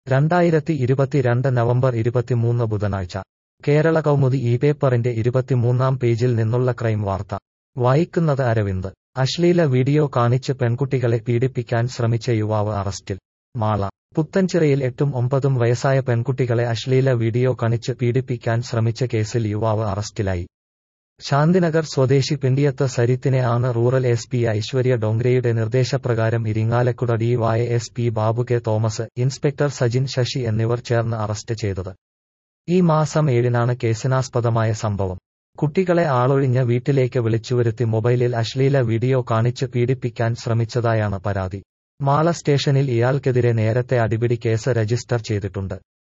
രണ്ടായിരത്തി ഇരുപത്തിരണ്ട് നവംബർ ഇരുപത്തിമൂന്ന് ബുധനാഴ്ച കേരള കൗമുദി ഈ പേപ്പറിന്റെ ഇരുപത്തിമൂന്നാം പേജിൽ നിന്നുള്ള ക്രൈം വാർത്ത വായിക്കുന്നത് അരവിന്ദ് അശ്ലീല വീഡിയോ കാണിച്ച് പെൺകുട്ടികളെ പീഡിപ്പിക്കാൻ ശ്രമിച്ച യുവാവ് അറസ്റ്റിൽ മാള പുത്തൻചിറയിൽ എട്ടും ഒമ്പതും വയസ്സായ പെൺകുട്ടികളെ അശ്ലീല വീഡിയോ കാണിച്ച് പീഡിപ്പിക്കാൻ ശ്രമിച്ച കേസിൽ യുവാവ് അറസ്റ്റിലായി ശാന്തിനഗർ സ്വദേശി പിണ്ടിയത്ത് സരിത്തിനെ ആണ് റൂറൽ എസ് പി ഐശ്വര്യ ഡോങ്ഗ്രയുടെ നിർദ്ദേശപ്രകാരം Irinjalakuda DY S P Babu K Thomas inspector Sajin Sasi എന്നിവർ ചേർന്ന് അറസ്റ്റ് ചെയ്തത് ഈ മാസം ഏഴിനാണ് കേസിനാസ്പദമായ സംഭവം കുട്ടികളെ ആളൊഴിഞ്ഞ വീട്ടിലേക്ക് വിളിച്ചുവരുത്തി മൊബൈലിൽ അശ്ലീല വീഡിയോ കാണിച്ച് പീഡിപ്പിക്കാൻ ശ്രമിച്ചതായാണ് പരാതി മാള സ്റ്റേഷനിൽ ഇയാൾക്കെതിരെ നേരത്തെ അടിപിടി കേസ് രജിസ്റ്റർ ചെയ്തിട്ടുണ്ട്